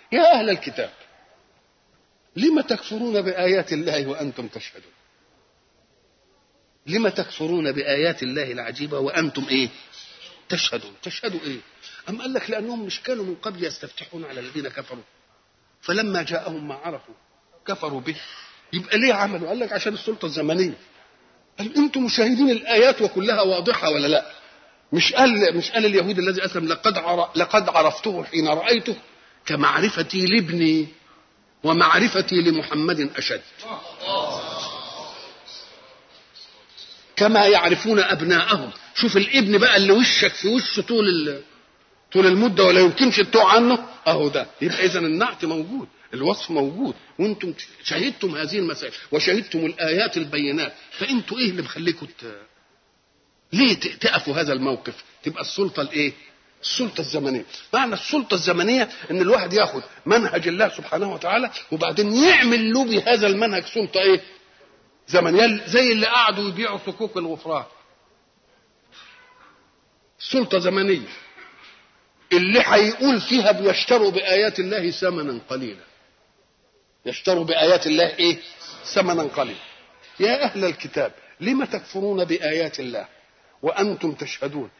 يا أهل الكتاب لم تكفرون بآيات الله وأنتم تشهدون لم تكفرون بآيات الله العجيبة وأنتم إيه تشهدون تشهدوا إيه أم قال لك لأنهم مش كانوا من قبل يستفتحون على الذين كفروا فلما جاءهم ما عرفوا كفروا به يبقى ليه عملوا قال لك عشان السلطة الزمنية قال انتم مشاهدين الآيات وكلها واضحة ولا لا مش قال مش قال اليهود الذي أسلم لقد عر... لقد عرفته حين رأيته كمعرفتي لابني ومعرفتي لمحمد أشد كما يعرفون أبناءهم شوف الابن بقى اللي وشك في وشه طول ال... طول المدة ولا يمكنش تتوع عنه أهو ده يبقى إذا النعت موجود الوصف موجود وانتم شهدتم هذه المسائل وشهدتم الآيات البينات فانتوا إيه اللي مخليكم ت... ليه تقفوا هذا الموقف تبقى السلطة الإيه السلطة الزمنية معنى السلطة الزمنية ان الواحد ياخد منهج الله سبحانه وتعالى وبعدين يعمل له بهذا المنهج سلطة ايه زمنية زي اللي قعدوا يبيعوا صكوك الغفران سلطة زمنية اللي هيقول فيها بيشتروا بآيات الله ثمنا قليلا يشتروا بآيات الله ايه ثمنا قليلا يا أهل الكتاب لم تكفرون بآيات الله وأنتم تشهدون